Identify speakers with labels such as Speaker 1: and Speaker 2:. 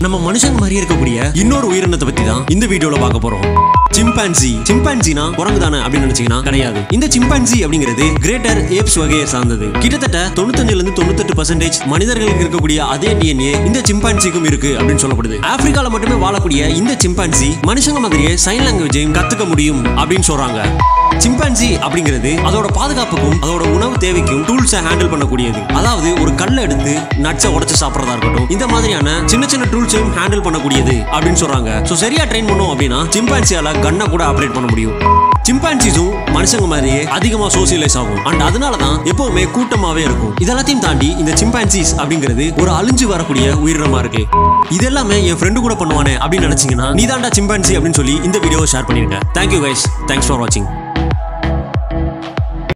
Speaker 1: நம்ம மனுஷங்க மாதிரியே இருக்கக்கூடிய இன்னொரு உயிரினத்தை பத்தி தான் இந்த வீடியோல பார்க்க போறோம் சிம்பான்சி சிம்பான்சினா குரங்கு தானே அப்படின்னு நினைச்சீங்கன்னா கிடையாது இந்த சிம்பான்சி அப்படிங்கிறது கிரேட்டர் ஏப்ஸ் வகையை சார்ந்தது கிட்டத்தட்ட தொண்ணூத்தஞ்சுல இருந்து தொண்ணூத்தெட்டு பர்சன்டேஜ் மனிதர்களுக்கு இருக்கக்கூடிய அதே டிஎன்ஏ இந்த சிம்பான்சிக்கும் இருக்கு அப்படின்னு சொல்லப்படுது ஆப்பிரிக்கால மட்டுமே வாழக்கூடிய இந்த சிம்பான்சி மனுஷங்க மாதிரியே சைன் லாங்குவேஜையும் கத்துக்க முடியும் அப்படின்னு சொல்றாங்க சிம்பான்சி அப்படிங்கிறது அதோட பாதுகாப்புக்கும் அதோட உணவு தேவைக்கும் டூல்ஸை ஹேண்டில் பண்ணக்கூடியது அதாவது ஒரு கல்லை எடுத்து நட்ஸை உடைச்சு சாப்பிட்றதா இருக்கட்டும் இந்த மாதிரியான சின்ன சின்ன டூல்ஸையும் ஹேண்டில் பண்ணக்கூடியது அப்படின்னு சொல்றாங்க ஸோ சரியா ட்ரெயின் பண்ணோம் அப்படின்னா சிம்பான்சியால கன்னை கூட ஆப்ரேட் பண்ண முடியும் சிம்பான்சிஸும் மனுஷங்க மாதிரியே அதிகமா சோசியலைஸ் ஆகும் அண்ட் அதனால தான் எப்பவுமே கூட்டமாவே இருக்கும் இதெல்லாத்தையும் தாண்டி இந்த சிம்பான்சிஸ் அப்படிங்கிறது ஒரு அழிஞ்சு வரக்கூடிய உயிரினமா இருக்கு இது எல்லாமே என் ஃப்ரெண்டு கூட பண்ணுவானே அப்படின்னு நினைச்சீங்கன்னா நீதாண்டா சிம்பான்சி அப்படின்னு சொல்லி இந்த வீடியோவை ஷேர் பண்ணிருங்க தேங்க்யூ கைஸ் தேங்க்ஸ் ஃபார் வாட்சிங்